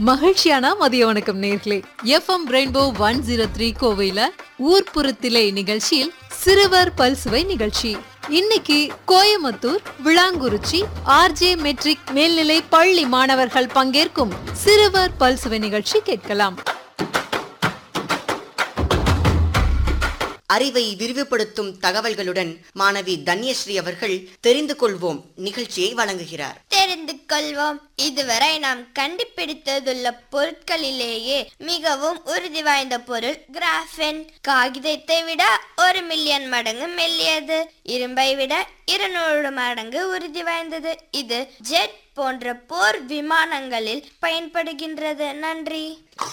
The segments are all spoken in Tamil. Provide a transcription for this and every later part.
மகிழ்ச்சியான மதிய வணக்கம் நேர்களே FM rainbow one zero three கோவையில ஊர்ப்புறத்திலே நிகழ்ச்சியில் சிறுவர் பல்சுவை நிகழ்ச்சி இன்னைக்கு கோயமுத்தூர் விளாங்குறிச்சி ஆர்ஜே மெட்ரிக் மேல்நிலை பள்ளி மாணவர்கள் பங்கேற்கும் சிறுவர் பல்சுவை நிகழ்ச்சி கேட்கலாம் அறிவை விரிவுபடுத்தும் தகவல்களுடன் மாணவி தன்யஸ்ரீ அவர்கள் தெரிந்து கொள்வோம் நிகழ்ச்சியை வழங்குகிறார் தெரிந்து கொள்வோம் இதுவரை நாம் கண்டுபிடித்ததுள்ள பொருட்களிலேயே மிகவும் உறுதி வாய்ந்த பொருள் கிராஃபென் காகிதத்தை விட ஒரு மில்லியன் மடங்கு மெல்லியது இரும்பை விட இருநூறு மடங்கு உறுதி வாய்ந்தது இது ஜெட் போன்ற போர் விமானங்களில் பயன்படுகின்றது நன்றி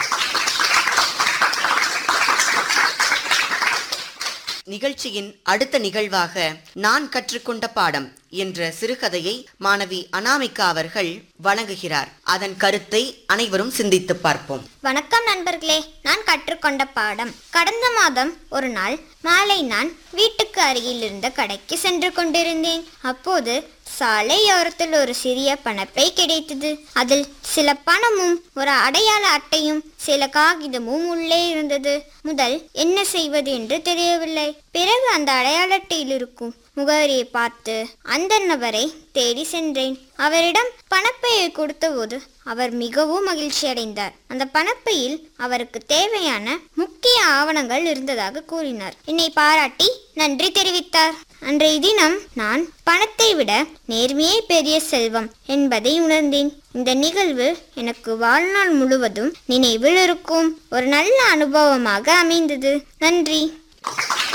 நிகழ்ச்சியின் அடுத்த நிகழ்வாக நான் கற்றுக்கொண்ட பாடம் என்ற சிறுகதையை மாணவி அனாமிகா அவர்கள் வழங்குகிறார் அதன் கருத்தை அனைவரும் சிந்தித்து பார்ப்போம் வணக்கம் நண்பர்களே நான் கற்றுக்கொண்ட பாடம் கடந்த மாதம் ஒரு நாள் மாலை நான் வீட்டுக்கு அருகில் இருந்த கடைக்கு சென்று கொண்டிருந்தேன் அப்போது சாலையோரத்தில் ஒரு சிறிய பணப்பை கிடைத்தது அதில் சில பணமும் ஒரு அடையாள அட்டையும் சில காகிதமும் உள்ளே இருந்தது முதல் என்ன செய்வது என்று தெரியவில்லை பிறகு அந்த அடையாள அட்டையில் இருக்கும் முகவரியை பார்த்து அந்த நபரை தேடி சென்றேன் அவரிடம் பணப்பையை கொடுத்தபோது அவர் மிகவும் மகிழ்ச்சி அடைந்தார் அந்த பணப்பையில் அவருக்கு தேவையான முக்கிய ஆவணங்கள் இருந்ததாக கூறினார் என்னை பாராட்டி நன்றி தெரிவித்தார் அன்றைய தினம் நான் பணத்தை விட நேர்மையே பெரிய செல்வம் என்பதை உணர்ந்தேன் இந்த நிகழ்வு எனக்கு வாழ்நாள் முழுவதும் நினைவில் இருக்கும் ஒரு நல்ல அனுபவமாக அமைந்தது நன்றி